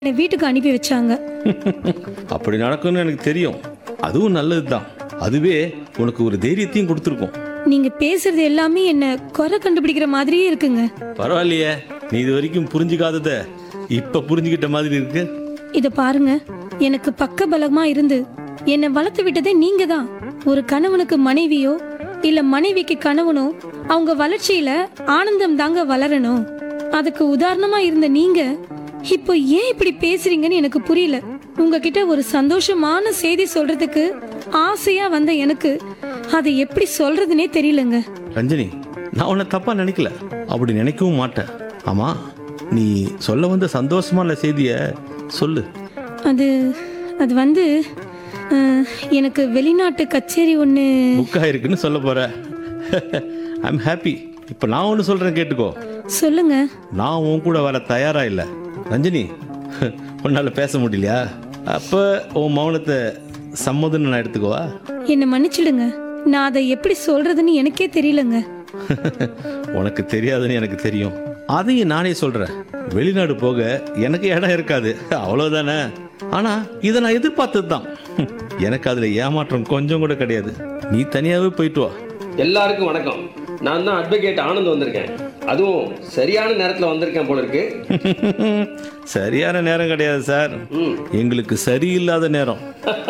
என்னை வீட்டுக்கு அனுப்பி வச்சாங்க அப்படி நடக்கும்னு எனக்கு தெரியும் அதுவும் நல்லது தான் அதுவே உனக்கு ஒரு தைரியத்தையும் கொடுத்துருக்கும் நீங்க பேசுறது எல்லாமே என்ன குறை கண்டுபிடிக்கிற மாதிரியே இருக்குங்க பரவாயில்லையே நீ இது வரைக்கும் புரிஞ்சுக்காதத இப்ப புரிஞ்சுக்கிட்ட மாதிரி இருக்கு இத பாருங்க எனக்கு பக்க பலமா இருந்து என்னை வளர்த்து விட்டதே நீங்க தான் ஒரு கணவனுக்கு மனைவியோ இல்ல மனைவிக்கு கணவனோ அவங்க வளர்ச்சியில ஆனந்தம் தாங்க வளரணும் அதுக்கு உதாரணமா இருந்த நீங்க இப்போ ஏன் இப்படி பேசுறீங்கன்னு எனக்கு புரியல உங்ககிட்ட ஒரு சந்தோஷமான செய்தி சொல்றதுக்கு ஆசையா வந்த எனக்கு அதை எப்படி சொல்றதுனே தெரியலங்க ரஞ்சனி நான் உன்னை தப்பா நினைக்கல அப்படி நினைக்கவும் மாட்டேன் ஆமா நீ சொல்ல வந்த சந்தோஷமான செய்திய சொல்லு அது அது வந்து அஹ், எனக்கு வெளிநாட்டு கச்சேரி ஒன்று புக்கா இருக்குன்னு சொல்ல போற ஐம் ஹாப்பி இப்போ நான் ஒன்று சொல்றேன் கேட்டுக்கோ சொல்லுங்க நான் உன் கூட வர தயாரா இல்லை ரஞ்சனி உன்னால பேச முடியலையா அப்ப உன் மௌனத்தை சம்மதம்னு நான் எடுத்துக்கோவா என்னை மன்னிச்சிடுங்க நான் அதை எப்படி சொல்றதுன்னு எனக்கே தெரியலங்க உனக்கு தெரியாதுன்னு எனக்கு தெரியும் அதையும் நானே சொல்றேன் வெளிநாடு போக எனக்கு இடம் இருக்காது அவ்வளவுதானே ஆனா இதை நான் எதிர்பார்த்தது தான் எனக்கு அதுல ஏமாற்றம் கொஞ்சம் கூட கிடையாது நீ தனியாவே போயிட்டு வா எல்லாருக்கும் வணக்கம் நான் தான் அட்வொகேட் ஆனந்த் வந்திருக்கேன் அதுவும் சரியான நேரத்தில் வந்திருக்கேன் போல இருக்கு சரியான நேரம் கிடையாது சார் ம். எங்களுக்கு சரியில்லாத நேரம்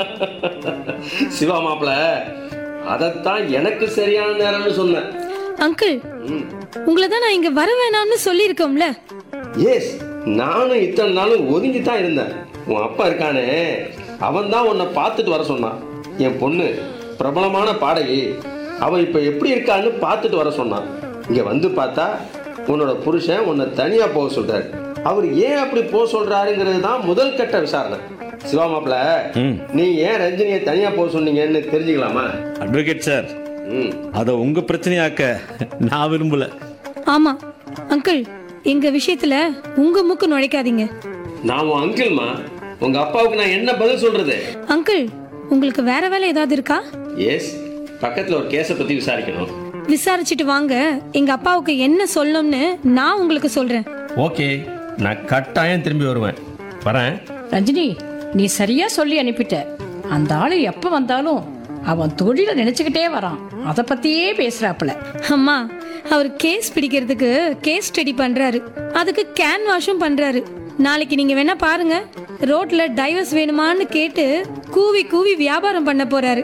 சிவா மாப்பிள அதைத்தான் எனக்கு சரியான நேரம்னு சொன்னேன் அங்கிள் ம். உங்களை தான் நான் இங்க வர வேணாம்னு சொல்லியிருக்கோம்ல எஸ் நானும் இத்தனை நாளும் ஒதுங்கி தான் இருந்தேன் உன் அப்பா இருக்கானே அவன் தான் உன்னை பார்த்துட்டு வர சொன்னான் என் பொண்ணு பிரபலமான பாடகி அவன் இப்போ எப்படி இருக்கான்னு பார்த்துட்டு வர சொன்னான் இங்கே வந்து பார்த்தா உன்னோட புருஷன் உன்னை தனியாக போக சொல்றாரு அவர் ஏன் அப்படி போக சொல்றாருங்கிறது தான் முதல் கட்ட விசாரணை சிவா மாப்பிள ம். நீ ஏன் ரஞ்சினியை தனியாக போக சொன்னீங்கன்னு தெரிஞ்சுக்கலாமா அட்வொகேட் சார் ம் அதை உங்க பிரச்சனையாக்க நான் விரும்பல ஆமா அங்கிள் எங்க விஷயத்துல உங்க மூக்கு நுழைக்காதீங்க நான் உன் அங்கிள்மா உங்க அப்பாவுக்கு நான் என்ன பதில் சொல்றது அங்கிள் உங்களுக்கு வேற வேலை ஏதாவது இருக்கா எஸ் பக்கத்தில் ஒரு கேஸை பற்றி விசாரிக்கணும் விசாரிச்சுட்டு வாங்க எங்க அப்பாவுக்கு என்ன சொல்லணும்னு நான் உங்களுக்கு சொல்றேன் ஓகே நான் கட்டாயம் திரும்பி வருவேன் வரேன் ரஞ்சினி நீ சரியா சொல்லி அனுப்பிட்ட அந்த ஆளு எப்ப வந்தாலும் அவன் தொழிலை நினைச்சுக்கிட்டே வரான் அதை பத்தியே பேசுறாப்புல அம்மா அவர் கேஸ் பிடிக்கிறதுக்கு கேஸ் ஸ்டடி பண்றாரு அதுக்கு கேன் வாஷும் பண்றாரு நாளைக்கு நீங்க வேணா பாருங்க ரோட்ல டைவர்ஸ் வேணுமான்னு கேட்டு கூவி கூவி வியாபாரம் பண்ண போறாரு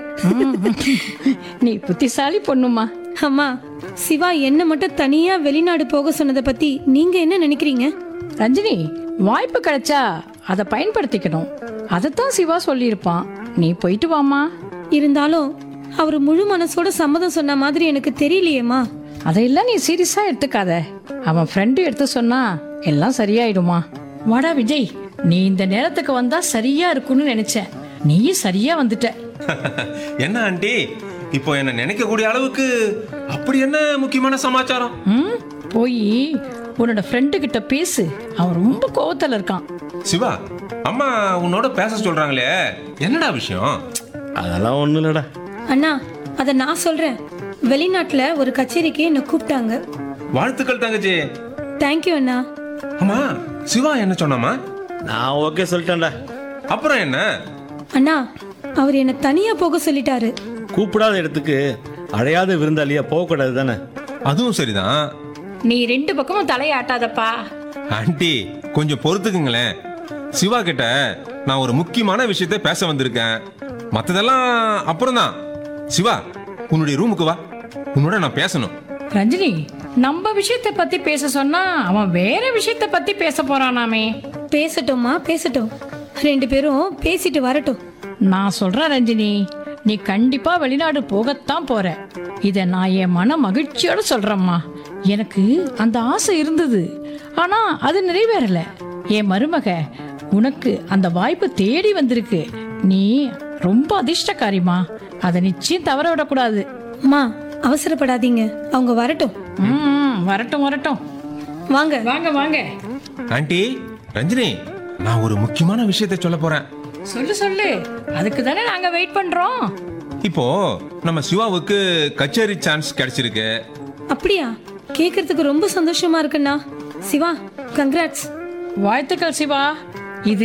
நீ புத்திசாலி பொண்ணுமா அம்மா சிவா என்ன மட்டும் தனியா வெளிநாடு போக சொன்னதை பத்தி நீங்க என்ன நினைக்கிறீங்க ரஞ்சினி வாய்ப்பு கிடைச்சா அதை பயன்படுத்திக்கணும் அதைத்தான் சிவா சொல்லியிருப்பான் நீ போயிட்டு வாமா இருந்தாலும் அவர் முழு மனசோட சம்மதம் சொன்ன மாதிரி எனக்கு தெரியலையேம்மா அதையெல்லாம் நீ சீரியஸா எடுத்துக்காத அவன் ஃப்ரெண்டு எடுத்து சொன்னா எல்லாம் சரியாயிடுமா வாடா விஜய் நீ இந்த நேரத்துக்கு வந்தா சரியா இருக்கும்னு நினைச்சேன் நீயும் சரியா வந்துட்ட என்ன ஆண்டி இப்போ என்ன நினைக்கக்கூடிய அளவுக்கு அப்படி என்ன முக்கியமான சமாச்சாரம் ம் போய் உன்னோட ஃப்ரெண்டு கிட்ட பேசு அவன் ரொம்ப கோவத்துல இருக்கான் சிவா அம்மா உன்னோட பேச சொல்றாங்களே என்னடா விஷயம் அதெல்லாம் ஒன்றும் இல்லைடா அண்ணா அதை நான் சொல்றேன் வெளிநாட்டுல ஒரு கச்சேரிக்கு என்னை கூப்பிட்டாங்க வாழ்த்துக்கள் தங்கச்சி தேங்க்யூ அண்ணா அம்மா சிவா என்ன சொன்னாமா நான் ஓகே சொல்லிட்டேன்டா அப்புறம் என்ன அண்ணா அவர் என்னை தனியா போக சொல்லிட்டாரு கூப்பிடாத இடத்துக்கு அழையாத விருந்தாளியா போகக்கூடாது தானே அதுவும் சரிதான் நீ ரெண்டு பக்கமும் தலையாட்டாதப்பா ஆண்டி கொஞ்சம் பொறுத்துக்குங்களேன் சிவா கிட்ட நான் ஒரு முக்கியமான விஷயத்தை பேச வந்திருக்கேன் மத்ததெல்லாம் அப்புறம்தான் சிவா உன்னுடைய ரூமுக்கு வா உன்னோட நான் பேசணும் ரஞ்சினி நம்ம விஷயத்தை பத்தி பேச சொன்னா அவன் வேற விஷயத்தை பத்தி பேச போறானாமே பேசட்டும்மா பேசட்டும் ரெண்டு பேரும் பேசிட்டு வரட்டும் நான் சொல்றேன் ரஞ்சினி நீ கண்டிப்பா வெளிநாடு போகத்தான் போற இத நான் என் மன மகிழ்ச்சியோட சொல்றேம்மா எனக்கு அந்த ஆசை இருந்தது ஆனா அது நிறைவேறல என் மருமக உனக்கு அந்த வாய்ப்பு தேடி வந்திருக்கு நீ ரொம்ப அதிர்ஷ்டக்காரிமா அதை நிச்சயம் தவற விடக்கூடாது அம்மா அவசரப்படாதீங்க அவங்க வரட்டும் ம் வரட்டும் வரட்டும் வாங்க வாங்க வாங்க ஆண்டி ரஞ்சினி நான் ஒரு முக்கியமான விஷயத்தை சொல்ல போறேன் சொல்லு சொல்லு அதுக்கு தானே நாங்க வெயிட் பண்றோம் இப்போ நம்ம சிவாவுக்கு கச்சேரி சான்ஸ் கிடைச்சிருக்கு அப்படியா கேட்கறதுக்கு ரொம்ப சந்தோஷமா இருக்குண்ணா சிவா கங்க்ராட்ஸ் வாழ்த்துக்கள் சிவா